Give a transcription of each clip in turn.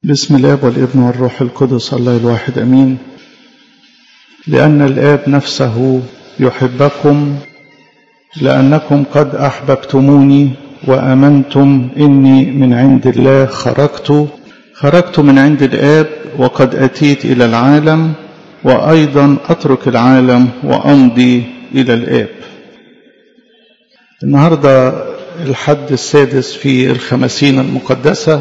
بسم الاب والابن والروح القدس الله الواحد امين لان الاب نفسه يحبكم لانكم قد احببتموني وامنتم اني من عند الله خرجت خرجت من عند الاب وقد اتيت الى العالم وايضا اترك العالم وامضي الى الاب النهارده الحد السادس في الخمسين المقدسه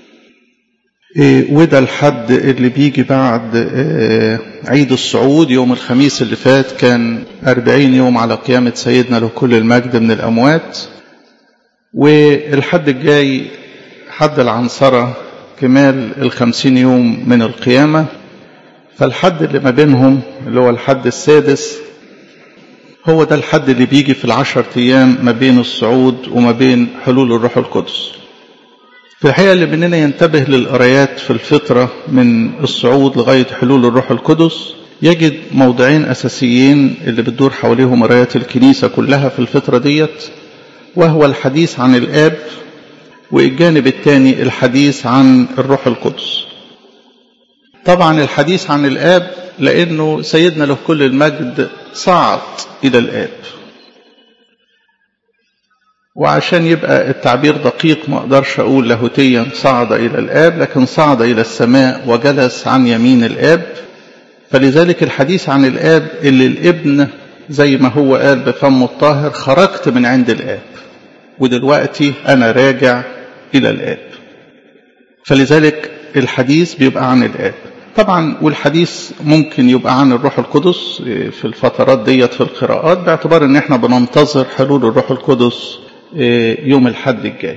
وده الحد اللي بيجي بعد عيد الصعود يوم الخميس اللي فات كان أربعين يوم على قيامة سيدنا له كل المجد من الأموات والحد الجاي حد العنصرة كمال الخمسين يوم من القيامة فالحد اللي ما بينهم اللي هو الحد السادس هو ده الحد اللي بيجي في العشر أيام ما بين الصعود وما بين حلول الروح القدس في الحقيقة اللي مننا ينتبه للقرايات في الفترة من الصعود لغاية حلول الروح القدس يجد موضعين أساسيين اللي بتدور حواليهم قرايات الكنيسة كلها في الفترة ديت وهو الحديث عن الآب والجانب الثاني الحديث عن الروح القدس طبعا الحديث عن الآب لأنه سيدنا له كل المجد صعد إلى الآب وعشان يبقى التعبير دقيق ما اقدرش اقول لاهوتيا صعد الى الاب لكن صعد الى السماء وجلس عن يمين الاب فلذلك الحديث عن الاب اللي الابن زي ما هو قال بفمه الطاهر خرجت من عند الاب ودلوقتي انا راجع الى الاب فلذلك الحديث بيبقى عن الاب طبعا والحديث ممكن يبقى عن الروح القدس في الفترات ديت في القراءات باعتبار ان احنا بننتظر حلول الروح القدس يوم الحد الجاي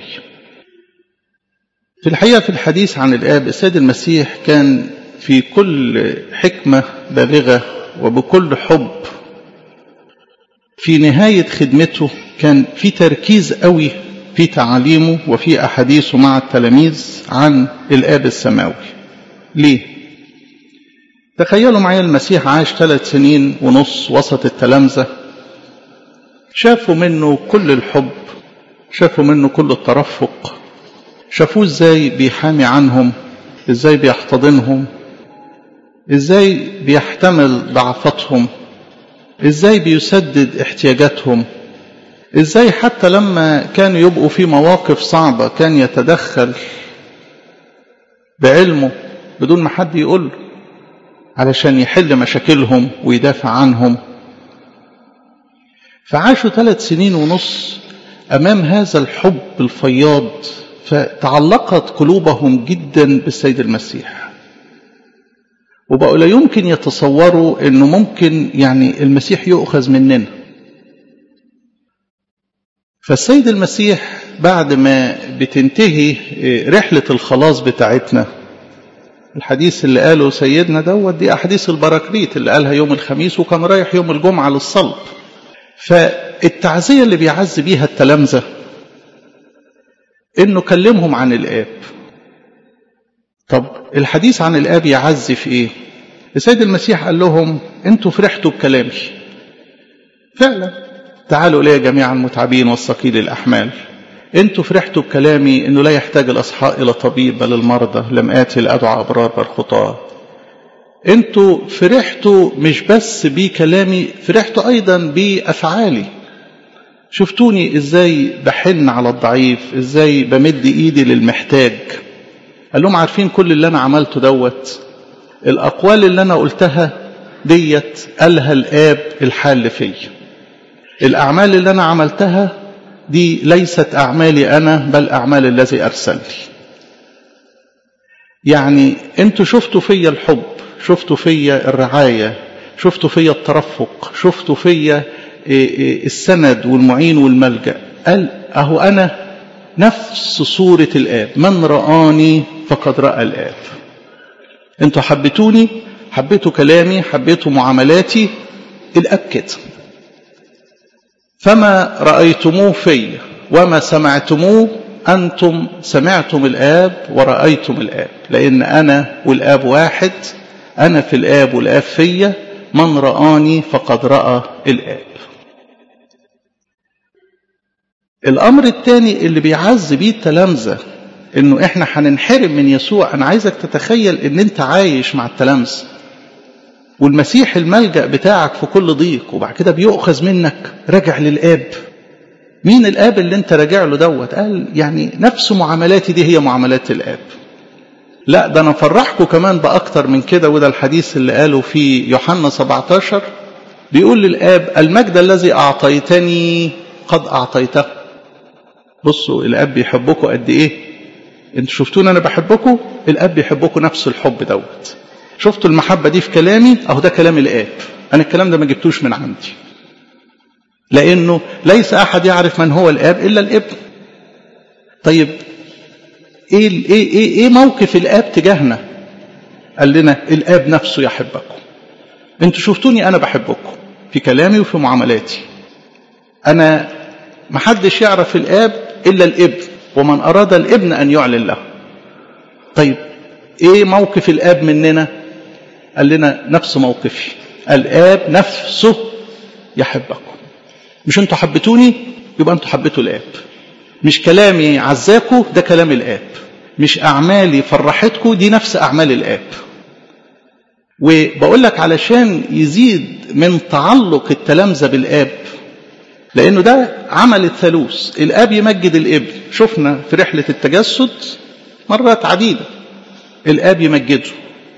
في الحقيقة في الحديث عن الآب السيد المسيح كان في كل حكمة بالغة وبكل حب في نهاية خدمته كان في تركيز قوي في تعاليمه وفي أحاديثه مع التلاميذ عن الآب السماوي ليه؟ تخيلوا معايا المسيح عاش ثلاث سنين ونص وسط التلامذة شافوا منه كل الحب شافوا منه كل الترفق شافوه ازاي بيحامي عنهم ازاي بيحتضنهم ازاي بيحتمل ضعفاتهم ازاي بيسدد احتياجاتهم ازاي حتى لما كانوا يبقوا في مواقف صعبة كان يتدخل بعلمه بدون ما حد يقول له علشان يحل مشاكلهم ويدافع عنهم فعاشوا ثلاث سنين ونص امام هذا الحب الفياض فتعلقت قلوبهم جدا بالسيد المسيح وبقوا لا يمكن يتصوروا انه ممكن يعني المسيح يؤخذ مننا فالسيد المسيح بعد ما بتنتهي رحلة الخلاص بتاعتنا الحديث اللي قاله سيدنا دوت دي أحاديث البراكليت اللي قالها يوم الخميس وكان رايح يوم الجمعة للصلب فالتعزية اللي بيعز بيها التلامذة انه كلمهم عن الاب طب الحديث عن الاب يعز في ايه السيد المسيح قال لهم انتوا فرحتوا بكلامي فعلا تعالوا الي جميعا المتعبين والثقيل الاحمال انتوا فرحتوا بكلامي انه لا يحتاج الاصحاء الى طبيب بل المرضى لم اتي لادعى ابرار بل خطاه انتوا فرحتوا مش بس بكلامي فرحتوا ايضا بافعالي شفتوني ازاي بحن على الضعيف ازاي بمد ايدي للمحتاج قال لهم عارفين كل اللي انا عملته دوت الاقوال اللي انا قلتها ديت قالها الاب الحال فيا الاعمال اللي انا عملتها دي ليست اعمالي انا بل اعمال الذي ارسلني يعني انتوا شفتوا فيا الحب شفتوا فيا الرعايه شفتوا فيا الترفق شفتوا فيا السند والمعين والملجأ قال أهو أنا نفس صورة الآب من رآني فقد رأى الآب انتوا حبيتوني حبيتوا كلامي حبيتوا معاملاتي الآب كده فما رأيتموه في وما سمعتموه أنتم سمعتم الآب ورأيتم الآب لأن أنا والآب واحد أنا في الآب والآب فيا من رآني فقد رأى الآب الأمر الثاني اللي بيعز بيه التلامذة انه احنا هننحرم من يسوع انا عايزك تتخيل ان انت عايش مع التلامذة والمسيح الملجأ بتاعك في كل ضيق وبعد كده بيؤخذ منك راجع للآب مين الآب اللي انت راجع له دوت قال يعني نفس معاملاتي دي هي معاملات الآب لا ده انا فرحكم كمان باكتر من كده وده الحديث اللي قاله في يوحنا 17 بيقول للآب المجد الذي أعطيتني قد أعطيته بصوا الاب بيحبكم قد ايه انتوا شفتوني انا بحبكم الاب بيحبكم نفس الحب دوت شفتوا المحبه دي في كلامي اهو ده كلام الاب انا الكلام ده ما جبتوش من عندي لانه ليس احد يعرف من هو الاب الا الابن طيب ايه ايه ايه, إيه موقف الاب تجاهنا قال لنا الاب نفسه يحبكم انتوا شفتوني انا بحبكم في كلامي وفي معاملاتي انا محدش يعرف الاب الا الابن ومن اراد الابن ان يعلن له طيب ايه موقف الاب مننا قال لنا نفس موقفي الاب نفسه يحبكم مش انتوا حبيتوني يبقى انتوا حبيتوا الاب مش كلامي عزاكوا ده كلام الاب مش اعمالي فرحتكم دي نفس اعمال الاب وبقول لك علشان يزيد من تعلق التلامذه بالاب لانه ده عمل الثالوث الاب يمجد الابن شفنا في رحله التجسد مرات عديده الاب يمجده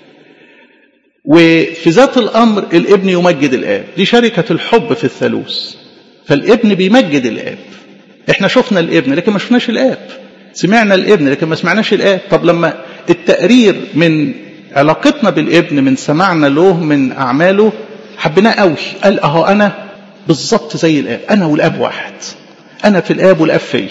وفي ذات الامر الابن يمجد الاب دي شركه الحب في الثالوث فالابن بيمجد الاب احنا شفنا الابن لكن ما شفناش الاب سمعنا الابن لكن ما سمعناش الاب طب لما التقرير من علاقتنا بالابن من سمعنا له من اعماله حبيناه قوي قال اهو انا بالظبط زي الاب انا والاب واحد انا في الاب والاب فيا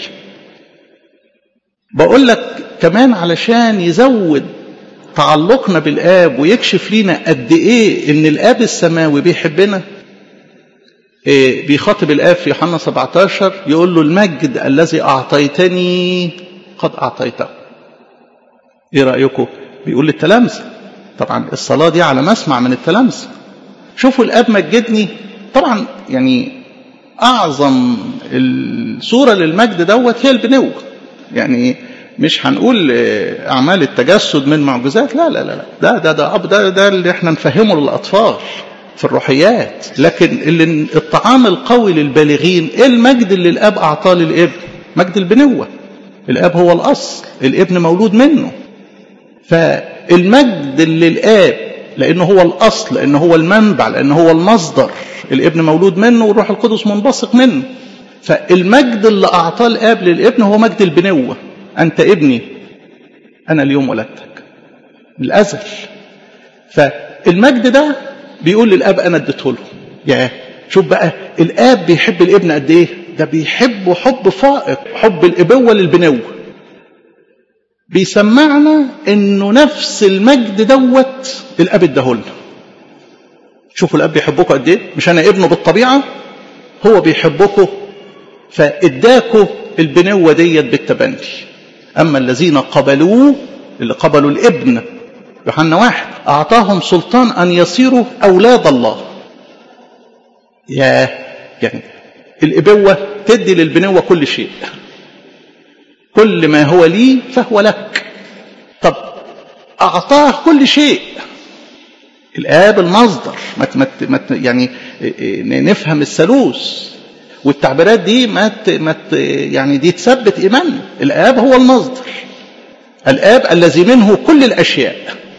بقول لك كمان علشان يزود تعلقنا بالاب ويكشف لينا قد ايه ان الاب السماوي بيحبنا إيه بيخاطب الاب في يوحنا 17 يقول له المجد الذي اعطيتني قد اعطيته ايه رايكم بيقول للتلامذه طبعا الصلاه دي على مسمع من التلامذه شوفوا الاب مجدني طبعا يعني اعظم الصوره للمجد دوت هي البنوه يعني مش هنقول اعمال التجسد من معجزات لا لا لا ده ده ده ده, ده اللي احنا نفهمه للاطفال في الروحيات لكن اللي الطعام القوي للبالغين ايه المجد اللي الاب اعطاه للابن مجد البنوه الاب هو الاصل الابن مولود منه فالمجد اللي الاب لانه هو الاصل لانه هو المنبع لانه هو المصدر الابن مولود منه والروح القدس منبثق منه فالمجد اللي اعطاه الاب للابن هو مجد البنوه انت ابني انا اليوم ولدتك الازل فالمجد ده بيقول للاب انا اديته له يا شوف بقى الاب بيحب الابن قد ايه ده بيحبه حب فائق حب الابوه للبنوه بيسمعنا انه نفس المجد دوت الاب اداهولنا شوفوا الاب بيحبكم قد ايه مش انا ابنه بالطبيعه هو بيحبكم فاداكوا البنوه ديت بالتبني اما الذين قبلوه اللي قبلوا الابن يوحنا واحد اعطاهم سلطان ان يصيروا اولاد الله يا يعني الابوه تدي للبنوه كل شيء كل ما هو لي فهو لك طب اعطاه كل شيء الاب المصدر مت مت مت يعني نفهم الثالوث والتعبيرات دي ما مت يعني دي تثبت ايماننا الاب هو المصدر الاب الذي منه كل الاشياء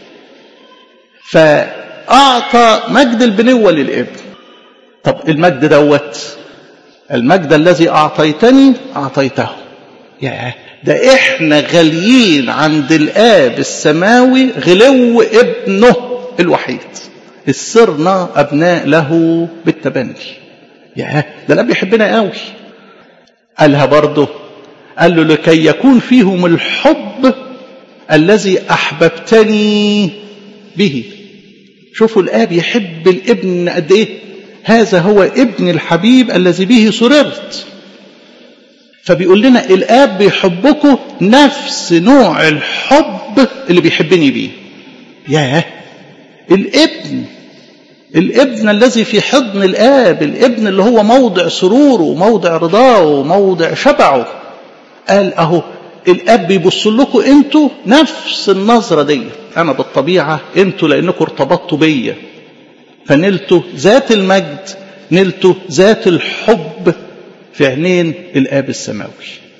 فاعطى مجد البنوه للابن طب المجد دوت المجد الذي اعطيتني اعطيته يا ده احنا غاليين عند الاب السماوي غلو ابنه الوحيد صرنا ابناء له بالتبني يا ده الاب يحبنا قوي قالها برضه قال له لكي يكون فيهم الحب الذي احببتني به شوفوا الاب يحب الابن قد ايه هذا هو ابن الحبيب الذي به سررت فبيقول لنا الاب بيحبكم نفس نوع الحب اللي بيحبني بيه ياه الابن الابن الذي في حضن الاب الابن اللي هو موضع سروره موضع رضاه موضع شبعه قال اهو الاب بيبص لكم انتوا نفس النظره دي انا بالطبيعه انتوا لانكم ارتبطتوا بيا فنلتوا ذات المجد نلتوا ذات الحب في عينين الاب السماوي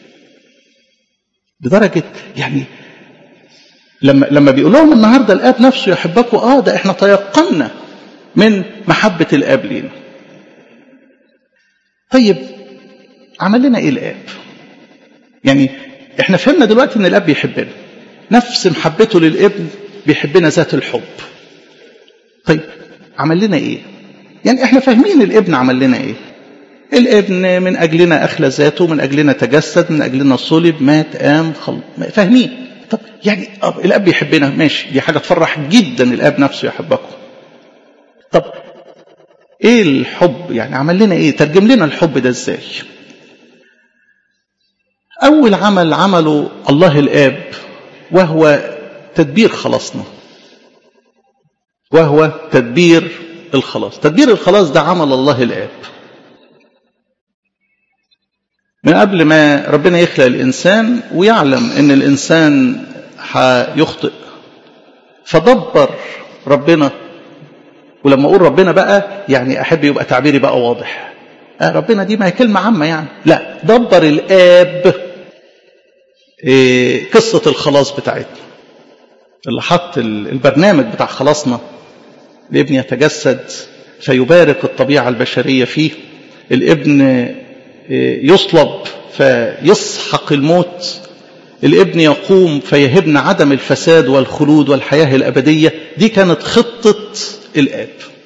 لدرجه يعني لما لما بيقول لهم النهارده الاب نفسه يحبكم اه ده احنا تيقنا من محبه الاب لينا طيب عمل لنا ايه الاب يعني احنا فهمنا دلوقتي ان الاب بيحبنا نفس محبته للابن بيحبنا ذات الحب طيب عمل لنا ايه يعني احنا فاهمين الابن عمل لنا ايه الابن من اجلنا اخلى ذاته من اجلنا تجسد من اجلنا صلب مات قام خل... فاهمين طب يعني أب الاب بيحبنا ماشي دي حاجه تفرح جدا الاب نفسه يحبكم طب ايه الحب يعني عمل لنا ايه ترجم لنا الحب ده ازاي اول عمل عمله الله الاب وهو تدبير خلاصنا وهو تدبير الخلاص تدبير الخلاص ده عمل الله الاب من قبل ما ربنا يخلق الانسان ويعلم ان الانسان هيخطئ فدبر ربنا ولما اقول ربنا بقى يعني احب يبقى تعبيري بقى واضح آه ربنا دي ما هي كلمه عامه يعني لا دبر الاب إيه قصه الخلاص بتاعتنا اللي حط البرنامج بتاع خلاصنا الابن يتجسد فيبارك الطبيعه البشريه فيه الابن يصلب فيسحق الموت الابن يقوم فيهبنا عدم الفساد والخلود والحياه الابديه دي كانت خطه الاب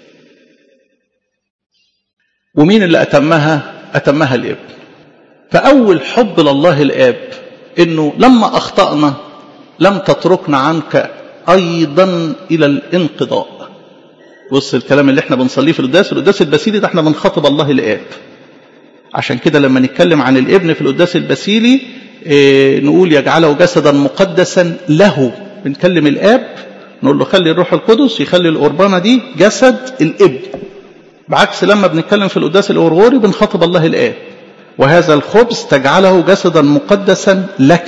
ومين اللي اتمها اتمها الابن فاول حب لله الاب انه لما اخطانا لم تتركنا عنك ايضا الى الانقضاء بص الكلام اللي احنا بنصليه في القداس القداس البسيلي ده احنا بنخاطب الله الاب عشان كده لما نتكلم عن الابن في القداس البسيلي اه نقول يجعله جسدا مقدسا له بنكلم الاب نقول له خلي الروح القدس يخلي القربانه دي جسد الابن بعكس لما بنتكلم في القداس الاورغوري بنخاطب الله الاب وهذا الخبز تجعله جسدا مقدسا لك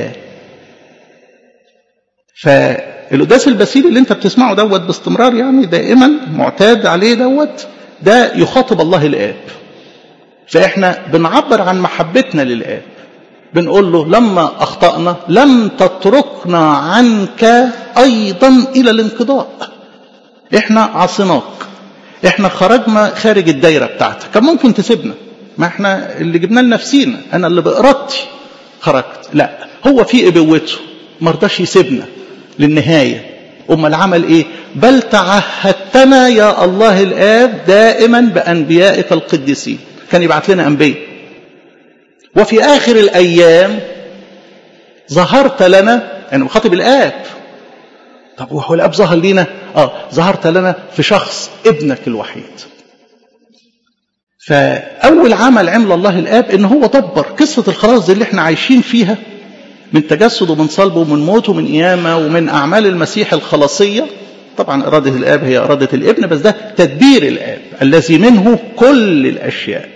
فالقداس البسيلي اللي انت بتسمعه دوت باستمرار يعني دائما معتاد عليه دوت ده يخاطب الله الاب فاحنا بنعبر عن محبتنا للاب بنقول له لما اخطانا لم تتركنا عنك ايضا الى الانقضاء احنا عصيناك احنا خرجنا خارج الدايره بتاعتك كان ممكن تسيبنا ما احنا اللي جبنا لنفسينا انا اللي بارادتي خرجت لا هو في ابوته ما رضاش يسيبنا للنهايه امال عمل ايه بل تعهدتنا يا الله الاب دائما بانبيائك القديسين كان يبعت لنا انبياء وفي اخر الايام ظهرت لنا انا بخاطب الاب طب وهو الاب ظهر لينا اه ظهرت لنا في شخص ابنك الوحيد فاول عمل عمل الله الاب ان هو دبر قصه الخلاص دي اللي احنا عايشين فيها من تجسد ومن صلب ومن موت ومن قيامه ومن اعمال المسيح الخلاصيه طبعا اراده الاب هي اراده الابن بس ده تدبير الاب الذي منه كل الاشياء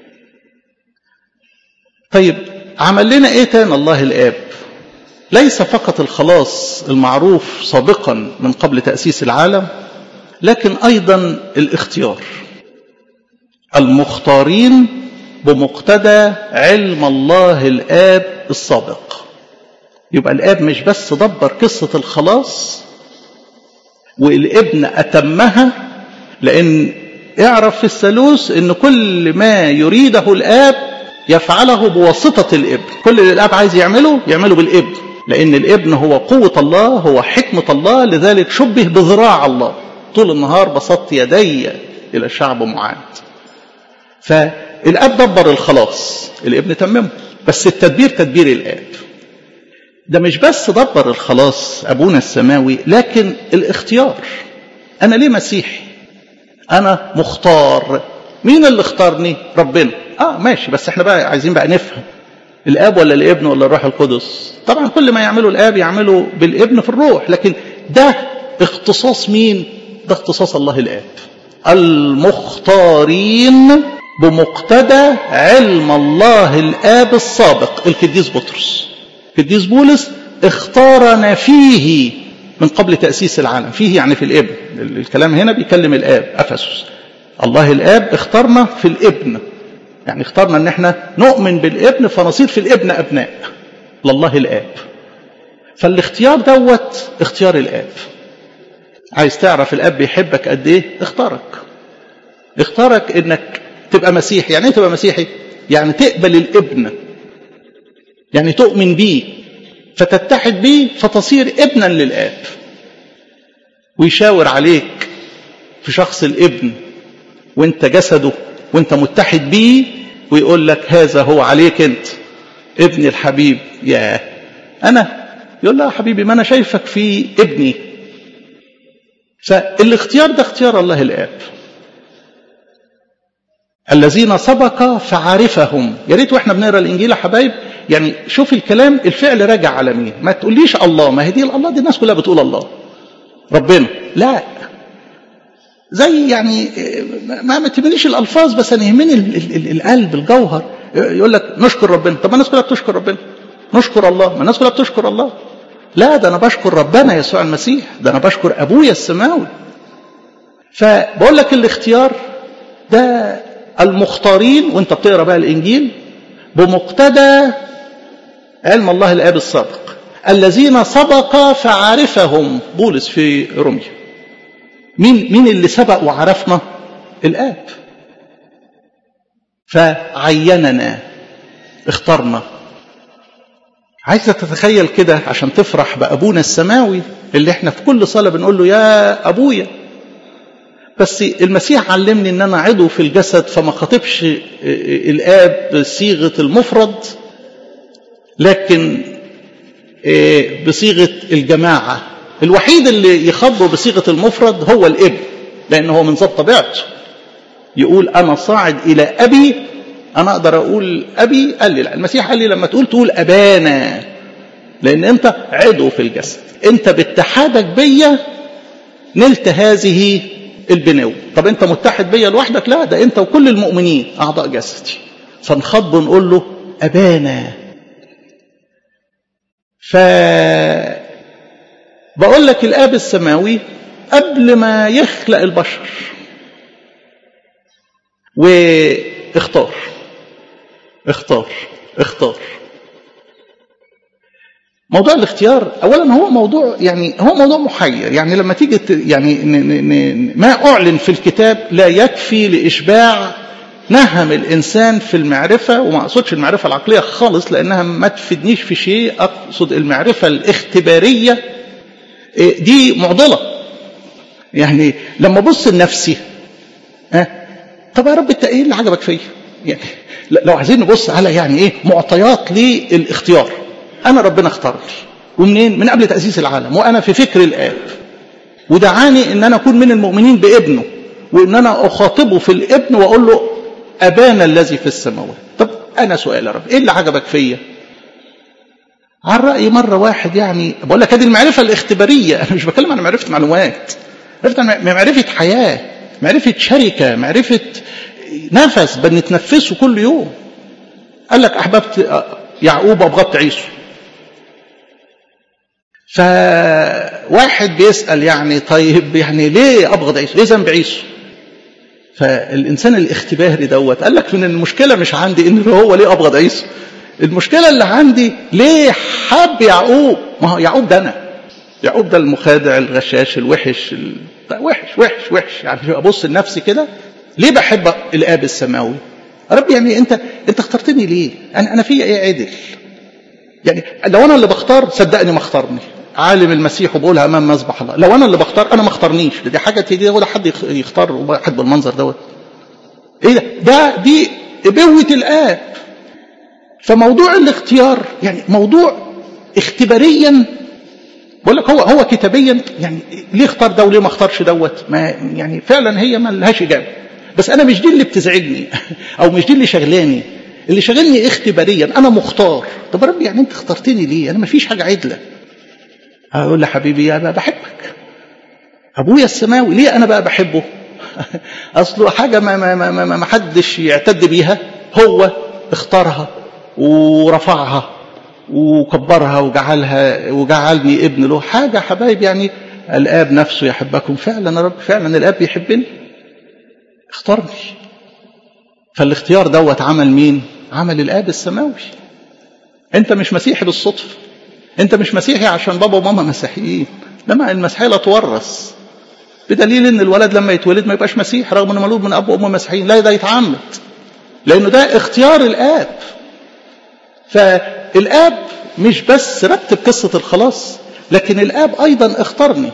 طيب عمل لنا ايه تاني الله الاب ليس فقط الخلاص المعروف سابقا من قبل تاسيس العالم لكن ايضا الاختيار المختارين بمقتضى علم الله الاب السابق يبقى الاب مش بس دبر قصه الخلاص والابن اتمها لان اعرف في الثالوث ان كل ما يريده الاب يفعله بواسطه الابن كل اللي الاب عايز يعمله يعمله بالابن لان الابن هو قوه الله هو حكمه الله لذلك شبه بذراع الله طول النهار بسطت يدي الى الشعب معاند فالاب دبر الخلاص الابن تممه بس التدبير تدبير الاب ده مش بس دبر الخلاص ابونا السماوي لكن الاختيار انا ليه مسيحي انا مختار مين اللي اختارني ربنا اه ماشي بس احنا بقى عايزين بقى نفهم الاب ولا الابن ولا الروح القدس طبعا كل ما يعمله الاب يعمله بالابن في الروح لكن ده اختصاص مين ده اختصاص الله الاب المختارين بمقتضى علم الله الاب السابق القديس بطرس قديس بولس اختارنا فيه من قبل تأسيس العالم فيه يعني في الابن الكلام هنا بيكلم الآب أفسس الله الآب اختارنا في الابن يعني اختارنا ان احنا نؤمن بالابن فنصير في الابن أبناء لله الآب فالاختيار دوت اختيار الآب عايز تعرف الاب بيحبك قد ايه اختارك اختارك انك تبقى مسيحي يعني ايه تبقى مسيحي يعني تقبل الابن يعني تؤمن بيه فتتحد بيه فتصير ابنا للاب ويشاور عليك في شخص الابن وانت جسده وانت متحد بيه ويقول لك هذا هو عليك انت ابن الحبيب يا انا يقول له يا حبيبي ما انا شايفك في ابني فالاختيار ده اختيار الله الآب الذين سبق فعرفهم يا ريت واحنا بنقرا الانجيل يا حبايب يعني شوف الكلام الفعل راجع على مين ما تقوليش الله ما هي دي الله دي الناس كلها بتقول الله ربنا لا زي يعني ما ما تهمنيش الالفاظ بس انا يهمني القلب الجوهر يقول لك نشكر ربنا طب ما الناس كلها بتشكر ربنا نشكر الله ما الناس كلها بتشكر الله لا ده انا بشكر ربنا يسوع المسيح ده انا بشكر ابويا السماوي فبقول لك الاختيار ده المختارين وانت بتقرا بقى الانجيل بمقتضى علم الله الاب السابق الذين سبق فعرفهم بولس في روميا مين مين اللي سبق وعرفنا الاب فعيننا اخترنا عايزة تتخيل كده عشان تفرح بأبونا السماوي اللي احنا في كل صلاة بنقول له يا أبويا بس المسيح علمني ان انا عضو في الجسد فما خاطبش الاب بصيغه المفرد لكن بصيغه الجماعه الوحيد اللي يخاطبه بصيغه المفرد هو الابن لان هو من ذات طبيعته يقول انا صاعد الى ابي انا اقدر اقول ابي قال لي لا المسيح قال لي لما تقول تقول ابانا لان انت عضو في الجسد انت باتحادك بيا نلت هذه البنو طب انت متحد بيا لوحدك لا ده انت وكل المؤمنين اعضاء جسدي فنخاطبه نقول له ابانا ف بقول لك الاب السماوي قبل ما يخلق البشر واختار اختار اختار موضوع الاختيار اولا هو موضوع يعني هو موضوع محير يعني لما تيجي يعني ن ن ما اعلن في الكتاب لا يكفي لاشباع نهم الانسان في المعرفه وما اقصدش المعرفه العقليه خالص لانها ما تفيدنيش في شيء اقصد المعرفه الاختباريه دي معضله يعني لما ابص لنفسي ها طب يا رب انت ايه اللي عجبك فيا يعني لو عايزين نبص على يعني ايه معطيات للاختيار انا ربنا اختارني ومنين من قبل تاسيس العالم وانا في فكر الاب ودعاني ان انا اكون من المؤمنين بابنه وان انا اخاطبه في الابن واقول له ابانا الذي في السماوات طب انا سؤال يا رب ايه اللي عجبك فيا عن راي مره واحد يعني بقول لك هذه المعرفه الاختباريه انا مش بتكلم عن معرفه معلومات عرفت معرفه حياه معرفه شركه معرفه نفس بنتنفسه كل يوم قال لك احببت يعقوب وابغضت عيسو فواحد بيسأل يعني طيب يعني ليه أبغض عيسو ليه ذنب عيسو فالإنسان الاختباري دوت قال لك من المشكلة مش عندي إن هو ليه أبغض عيسو المشكلة اللي عندي ليه حب يعقوب ما هو يعقوب ده أنا يعقوب ده المخادع الغشاش الوحش ال... وحش وحش وحش يعني أبص لنفسي كده ليه بحب الآب السماوي رب يعني أنت أنت اخترتني ليه أنا أنا فيا إيه عدل يعني لو أنا اللي بختار صدقني ما اختارني عالم المسيح وبقولها امام مذبح الله لو انا اللي بختار انا ما اختارنيش دي حاجه تيجي ولا حد يختار واحد بالمنظر دوت ايه ده ده دي ابوه الاب فموضوع الاختيار يعني موضوع اختباريا بقول لك هو هو كتابيا يعني ليه اختار ده وليه ما اختارش دوت ما يعني فعلا هي ما لهاش اجابه بس انا مش دي اللي بتزعجني او مش دي اللي شغلاني اللي شغلني اختباريا انا مختار طب يا رب يعني انت اخترتني ليه انا ما فيش حاجه عدله اقول له حبيبي انا بحبك ابويا السماوي ليه انا بقى بحبه اصله حاجه ما ما ما ما, ما حدش يعتد بيها هو اختارها ورفعها وكبرها وجعلها وجعلني ابن له حاجة حبايب يعني الآب نفسه يحبكم فعلا يا رب فعلا الآب بيحبني اختارني فالاختيار دوت عمل مين عمل الآب السماوي انت مش مسيحي بالصدفة انت مش مسيحي عشان بابا وماما مسيحيين لما المسيحية لا تورث بدليل ان الولد لما يتولد ما يبقاش مسيح رغم انه مولود من اب وام مسيحيين لا ده يتعمد لانه ده اختيار الاب فالاب مش بس رتب قصة الخلاص لكن الاب ايضا اختارني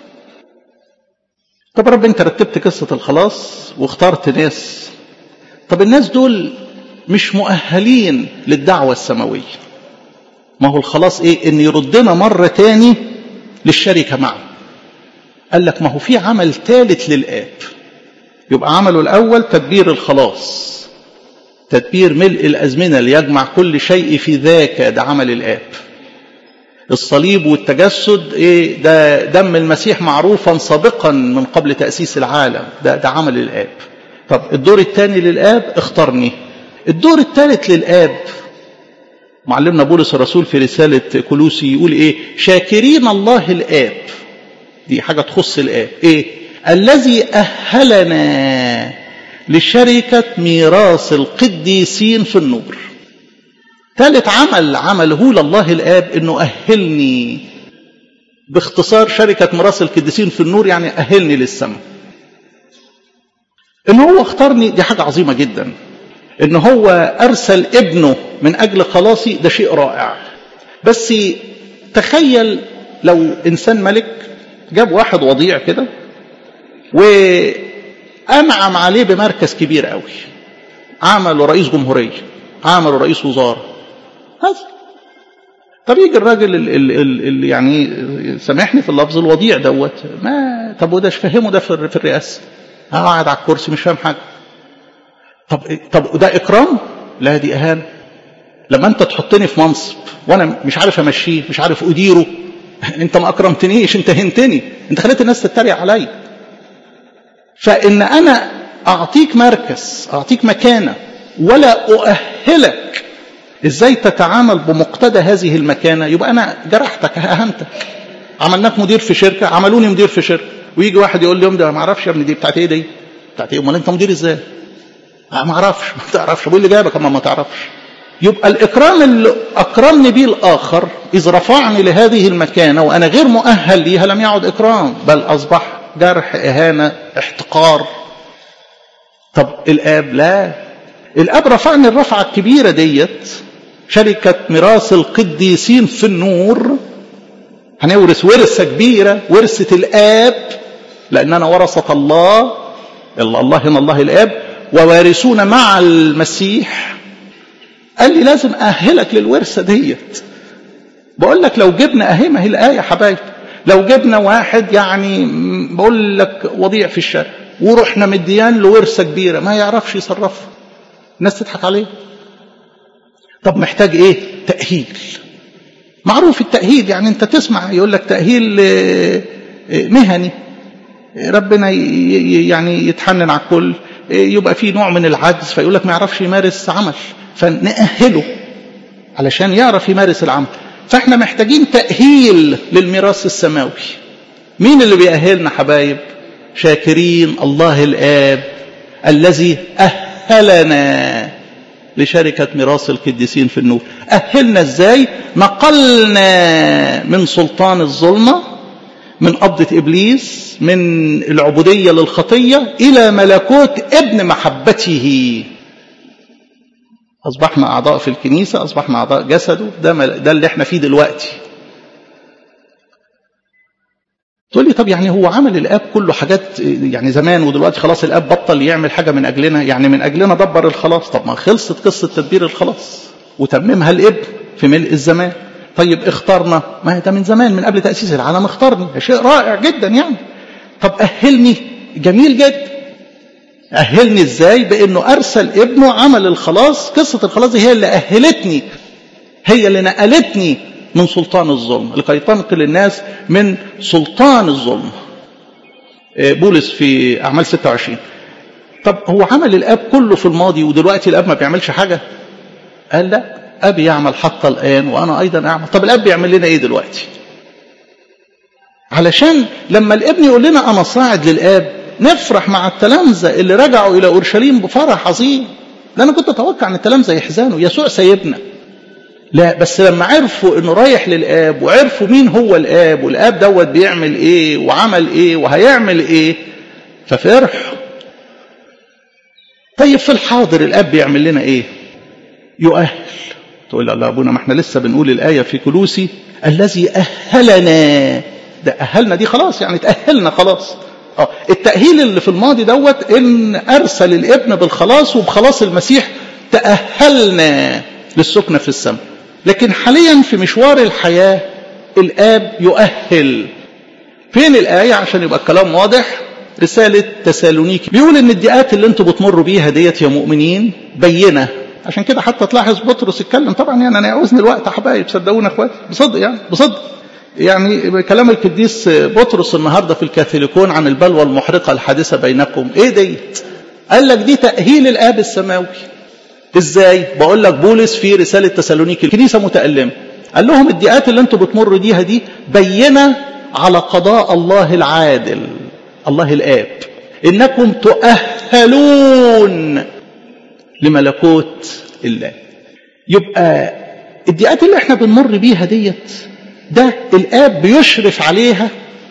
طب رب انت رتبت قصة الخلاص واخترت ناس طب الناس دول مش مؤهلين للدعوة السماوية ما هو الخلاص ايه ان يردنا مرة تاني للشركة معه قال لك ما هو في عمل ثالث للآب يبقى عمله الأول تدبير الخلاص تدبير ملء الأزمنة ليجمع كل شيء في ذاك ده عمل الآب الصليب والتجسد ايه ده دم المسيح معروفا سابقا من قبل تأسيس العالم ده ده عمل الآب طب الدور الثاني للآب اختارني الدور الثالث للآب معلمنا بولس الرسول في رسالة كلوسي يقول ايه شاكرين الله الآب دي حاجة تخص الآب ايه الذي أهلنا لشركة ميراث القديسين في النور ثالث عمل عمله لله الآب انه أهلني باختصار شركة ميراث القديسين في النور يعني أهلني للسماء ان هو اختارني دي حاجة عظيمة جدا ان هو ارسل ابنه من اجل خلاصي ده شيء رائع بس تخيل لو انسان ملك جاب واحد وضيع كده وانعم عليه بمركز كبير قوي عمله رئيس جمهوريه عمله رئيس وزاره هذا طب يجي الراجل اللي يعني سامحني في اللفظ الوضيع دوت ما طب وده فهمه ده في الرئاسه قاعد على الكرسي مش فاهم حاجه طب طب ده اكرام لا دي اهانه لما انت تحطني في منصب وانا مش عارف امشيه مش عارف اديره انت ما اكرمتنيش انت هنتني انت خليت الناس تتريق عليا فان انا اعطيك مركز اعطيك مكانه ولا اؤهلك ازاي تتعامل بمقتضى هذه المكانه يبقى انا جرحتك اهنتك عملناك مدير في شركه عملوني مدير في شركه ويجي واحد يقول لي يوم ده ما اعرفش يا ابني دي بتاعت ايه دي بتاعت ايه امال انت مدير ازاي ما اعرفش ما تعرفش بقول اللي جابك اما ما تعرفش يبقى الإكرام اللي أكرمني به الآخر إذ رفعني لهذه المكانة وأنا غير مؤهل ليها لم يعد إكرام بل أصبح جرح إهانة احتقار طب الآب لا الآب رفعني الرفعة الكبيرة ديت شركة ميراث القديسين في النور هنورث ورثة كبيرة ورثة الآب لأننا ورثة الله الله هنا الله الآب ووارثون مع المسيح قال لي لازم أهلك للورثة ديت بقول لك لو جبنا أهي ما هي الآية حبايب لو جبنا واحد يعني بقول لك وضيع في الشارع ورحنا مديان له ورثة كبيرة ما يعرفش يصرفها الناس تضحك عليه طب محتاج ايه تأهيل معروف التأهيل يعني انت تسمع يقول لك تأهيل مهني ربنا يعني يتحنن على الكل يبقى في نوع من العجز فيقول لك ما يعرفش يمارس عمل فنأهله علشان يعرف يمارس العمل فاحنا محتاجين تأهيل للميراث السماوي مين اللي بيأهلنا حبايب شاكرين الله الآب الذي أهلنا لشركة ميراث القديسين في النور أهلنا ازاي نقلنا من سلطان الظلمة من قبضة إبليس من العبودية للخطية إلى ملكوت ابن محبته أصبحنا أعضاء في الكنيسة أصبحنا أعضاء جسده ده, ده اللي احنا فيه دلوقتي تقول لي طب يعني هو عمل الاب كله حاجات يعني زمان ودلوقتي خلاص الاب بطل يعمل حاجه من اجلنا يعني من اجلنا دبر الخلاص طب ما خلصت قصه تدبير الخلاص وتممها الابن في ملء الزمان طيب اختارنا ما ده من زمان من قبل تاسيس العالم اختارني شيء رائع جدا يعني طب اهلني جميل جدا أهلني إزاي بأنه أرسل ابنه عمل الخلاص قصة الخلاص دي هي اللي أهلتني هي اللي نقلتني من سلطان الظلم لكي تنقل الناس من سلطان الظلم بولس في أعمال 26 طب هو عمل الآب كله في الماضي ودلوقتي الآب ما بيعملش حاجة قال لا ابي يعمل حتى الان وانا ايضا اعمل طب الاب يعمل لنا ايه دلوقتي علشان لما الابن يقول لنا انا صاعد للاب نفرح مع التلامذه اللي رجعوا الى اورشليم بفرح عظيم ده انا كنت اتوقع ان التلامذه يحزنوا يسوع سايبنا لا بس لما عرفوا انه رايح للاب وعرفوا مين هو الاب والاب دوت بيعمل ايه وعمل ايه وهيعمل ايه ففرحوا طيب في الحاضر الاب بيعمل لنا ايه يؤهل تقول الله ابونا ما احنا لسه بنقول الايه في كلوسي الذي اهلنا ده اهلنا دي خلاص يعني تاهلنا خلاص اه التاهيل اللي في الماضي دوت ان ارسل الابن بالخلاص وبخلاص المسيح تاهلنا للسكنه في السماء لكن حاليا في مشوار الحياه الاب يؤهل فين الايه عشان يبقى الكلام واضح رساله تسالونيكي بيقول ان الضيقات اللي انتوا بتمروا بيها ديت يا مؤمنين بينه عشان كده حتى تلاحظ بطرس اتكلم طبعا يعني انا يعوزني الوقت يا حبايب صدقونا اخواتي بصدق يعني بصدق يعني كلام القديس بطرس النهارده في الكاثوليكون عن البلوى المحرقه الحادثه بينكم ايه ديت قال لك دي تاهيل الاب السماوي ازاي بقول لك بولس في رساله تسالونيكي الكنيسه متالمه قال لهم الضيقات اللي انتم بتمروا بيها دي بينه على قضاء الله العادل الله الاب انكم تؤهلون لملكوت الله يبقى الضيقات اللي احنا بنمر بيها ديت ده الاب بيشرف عليها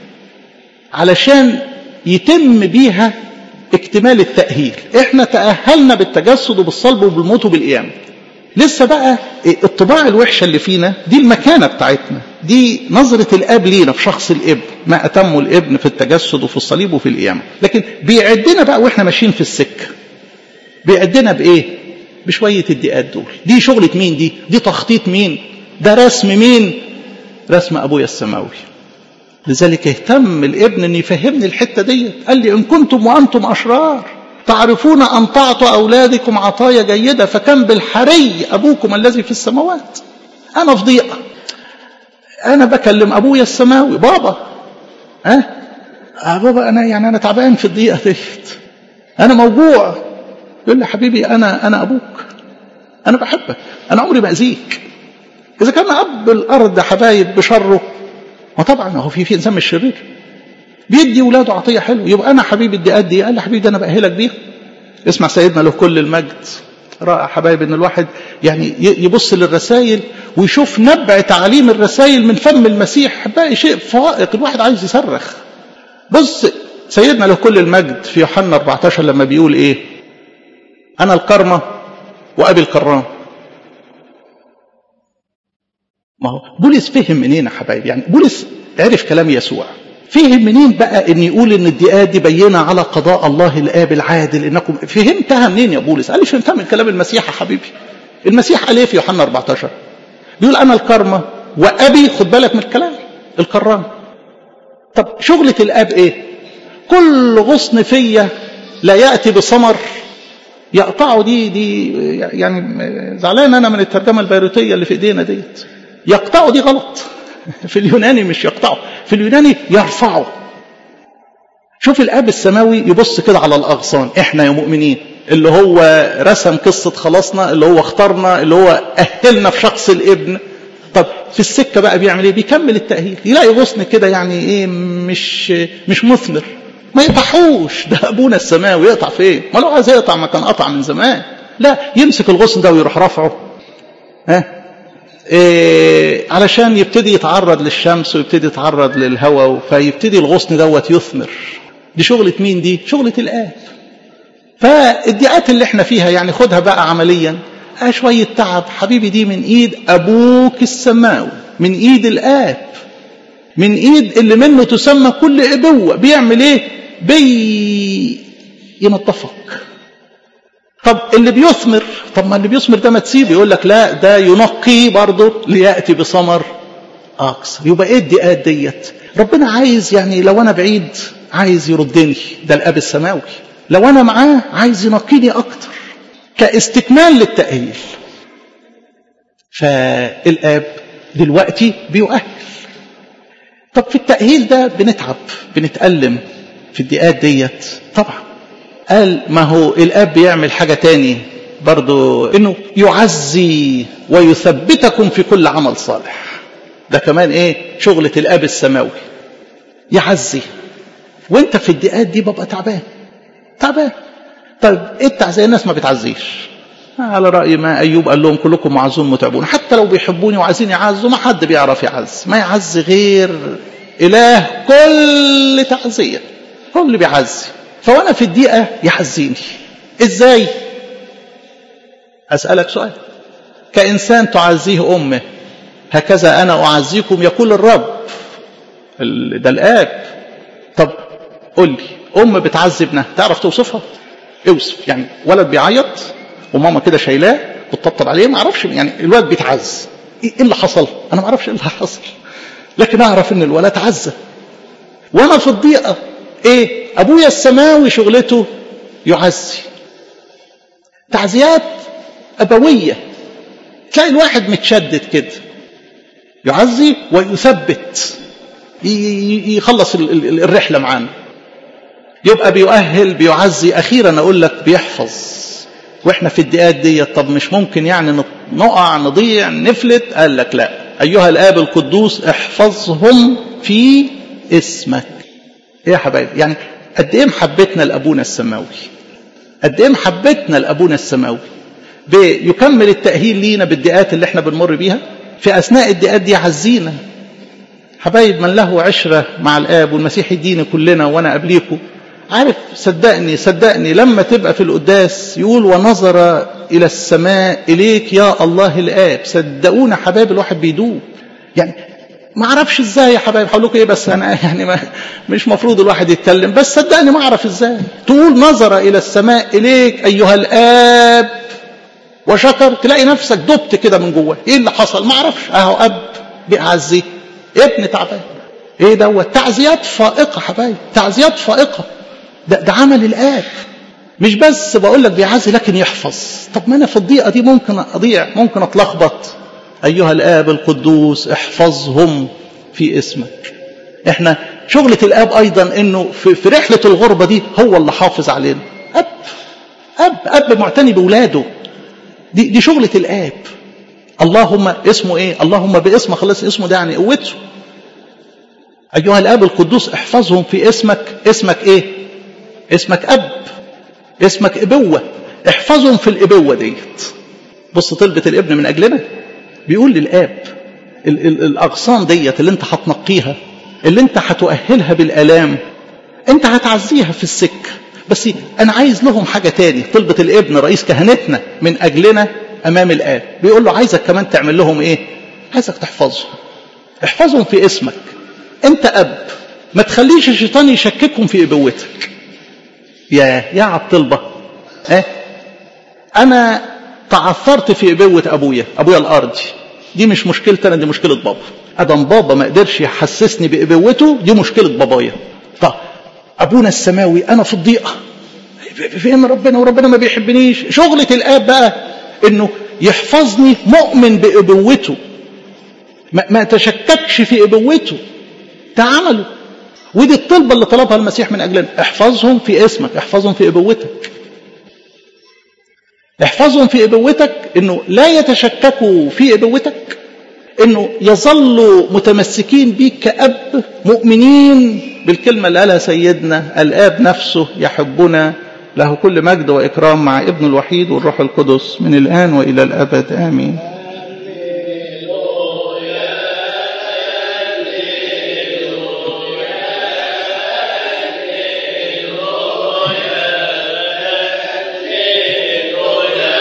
علشان يتم بيها اكتمال التأهيل احنا تأهلنا بالتجسد وبالصلب وبالموت وبالقيامة لسه بقى الطباع الوحشة اللي فينا دي المكانة بتاعتنا دي نظرة الاب لينا في شخص الابن ما أتمه الابن في التجسد وفي الصليب وفي القيامة لكن بيعدنا بقى واحنا ماشيين في السكة بيعدنا بإيه بشوية الدقات دول دي شغلة مين دي دي تخطيط مين ده رسم مين رسم أبويا السماوي لذلك اهتم الابن ان يفهمني الحته دي قال لي ان كنتم وانتم اشرار تعرفون ان تعطوا اولادكم عطايا جيده فكم بالحري ابوكم الذي في السماوات انا في ضيقه انا بكلم ابويا السماوي بابا ها أه؟ بابا انا يعني انا تعبان في الضيقه ديت انا موجوع يقول لي حبيبي انا انا ابوك انا بحبك انا عمري ما اذيك اذا كان اب الارض حبايب بشره ما طبعا هو في في انسان مش شرير بيدي ولاده عطيه حلوه يبقى انا حبيبي ادي قد ايه قال لي حبيبي ده انا باهلك بيها اسمع سيدنا له كل المجد رائع حبايب ان الواحد يعني يبص للرسائل ويشوف نبع تعاليم الرسائل من فم المسيح باقي شيء فائق الواحد عايز يصرخ بص سيدنا له كل المجد في يوحنا 14 لما بيقول ايه انا الكرمه وابي الكرام ما هو بولس فهم منين يا حبايبي يعني بولس عرف كلام يسوع فهم منين بقى ان يقول ان الضيقات دي بينه على قضاء الله الاب العادل انكم فهمتها منين يا بولس قال لي فهمتها من كلام المسيح يا حبيبي المسيح قال ايه في يوحنا 14 بيقول انا الكرمه وابي خد بالك من الكلام الكرام طب شغله الاب ايه كل غصن فيا لا ياتي بثمر يقطعه دي دي يعني زعلان انا من الترجمه البيروتيه اللي في ايدينا ديت يقطعه دي غلط في اليوناني مش يقطعه في اليوناني يرفعه شوف الاب السماوي يبص كده على الاغصان احنا يا مؤمنين اللي هو رسم قصه خلاصنا اللي هو اختارنا اللي هو اهلنا في شخص الابن طب في السكه بقى بيعمل ايه بيكمل التاهيل يلاقي غصن كده يعني ايه مش مش مثمر ما يقطعوش ده ابونا السماوي يقطع فين ما لو عايز يقطع ما كان قطع من زمان لا يمسك الغصن ده ويروح رافعه ها إيه علشان يبتدي يتعرض للشمس ويبتدي يتعرض للهواء فيبتدي الغصن دوت يثمر دي شغلة مين دي شغلة الآب فالدقات اللي احنا فيها يعني خدها بقى عمليا اه شوية تعب حبيبي دي من ايد ابوك السماوي من ايد الآب من ايد اللي منه تسمى كل ابوة بيعمل ايه بي ينظفك طب اللي بيثمر طب ما اللي بيثمر ده ما تسيبه يقول لك لا ده ينقي برضه لياتي بثمر اكثر يبقى ايه الدقات ديت ربنا عايز يعني لو انا بعيد عايز يردني ده الاب السماوي لو انا معاه عايز ينقيني اكتر كاستكمال للتاهيل فالاب دلوقتي بيؤهل طب في التاهيل ده بنتعب بنتالم في الدقات ديت طبعا قال ما هو الاب بيعمل حاجه تاني برضو انه يعزي ويثبتكم في كل عمل صالح ده كمان ايه شغلة الاب السماوي يعزي وانت في الدقات دي ببقى تعبان تعبان طيب ايه التعزية الناس ما بتعزيش على رأي ما أيوب قال لهم كلكم معزون متعبون حتى لو بيحبوني وعايزين يعزوا ما حد بيعرف يعز ما يعز غير إله كل تعزية هو اللي بيعزي فوانا في الدقيقة يعزيني ازاي أسألك سؤال كإنسان تعزيه أمه هكذا أنا أعزيكم يقول الرب ده الآب طب قل لي أم بتعزي ابنها تعرف توصفها اوصف يعني ولد بيعيط وماما كده شايلاه وتطبطب عليه ما اعرفش يعني الولد بيتعز ايه اللي حصل انا ما اعرفش ايه اللي حصل لكن اعرف ان الولد عزه وانا في الضيقه ايه ابويا السماوي شغلته يعزي تعزيات ابويه تلاقي الواحد متشدد كده يعزي ويثبت يخلص الرحله معانا يبقى بيؤهل بيعزي اخيرا اقول لك بيحفظ واحنا في الدقات دي طب مش ممكن يعني نقع نضيع نفلت قال لك لا ايها الاب القدوس احفظهم في اسمك ايه يا حبايبي يعني قد ايه محبتنا لابونا السماوي قد ايه محبتنا لابونا السماوي بيكمل التاهيل لينا بالدقات اللي احنا بنمر بيها في اثناء الدقات دي عزينا حبايب من له عشره مع الاب والمسيح يدينا كلنا وانا قبليكم عارف صدقني صدقني لما تبقى في القداس يقول ونظر الى السماء اليك يا الله الاب صدقونا حبايب الواحد بيدوب يعني ما اعرفش ازاي يا حبايب هقول لكم ايه بس انا يعني ما مش مفروض الواحد يتكلم بس صدقني ما اعرف ازاي تقول نظر الى السماء اليك ايها الاب وشكر تلاقي نفسك دبت كده من جواه ايه اللي حصل ما اعرفش اهو اب بيعزي ابن تعبان ايه دوت تعزيات فائقه حبايب تعزيات فائقه ده, ده عمل الآب مش بس بقول لك بيعزي لكن يحفظ طب ما أنا في الضيقة دي ممكن أضيع ممكن أتلخبط أيها الآب القدوس احفظهم في اسمك احنا شغلة الآب أيضا إنه في, في رحلة الغربة دي هو اللي حافظ علينا أب أب أب معتني بولاده دي, دي شغلة الآب اللهم اسمه إيه اللهم باسم خلاص اسمه ده يعني قوته أيها الآب القدوس احفظهم في اسمك اسمك إيه اسمك أب اسمك إبوة احفظهم في الإبوة ديت بص طلبة الابن من أجلنا بيقول للآب ال ال الأغصان ديت اللي انت هتنقيها اللي انت هتؤهلها بالآلام انت هتعزيها في السكة بس أنا عايز لهم حاجة تاني طلبة الابن رئيس كهنتنا من أجلنا أمام الآب بيقول له عايزك كمان تعمل لهم إيه عايزك تحفظهم احفظهم في اسمك انت أب ما تخليش الشيطان يشككهم في إبوتك يا يا عالطلبة اه انا تعثرت في ابوة ابويا ابويا الارضي دي مش مشكلتي انا دي مشكلة بابا ادم بابا ما قدرش يحسسني بابوته دي مشكلة بابايا طب ابونا السماوي انا في الضيقة فين ربنا وربنا ما بيحبنيش شغلة الاب بقى انه يحفظني مؤمن بابوته ما, ما تشككش في ابوته ده عمله ودي الطلبة اللي طلبها المسيح من أجلنا احفظهم في اسمك احفظهم في إبوتك احفظهم في إبوتك انه لا يتشككوا في إبوتك انه يظلوا متمسكين بيك كأب مؤمنين بالكلمة اللي قالها سيدنا الآب نفسه يحبنا له كل مجد وإكرام مع ابن الوحيد والروح القدس من الآن وإلى الأبد آمين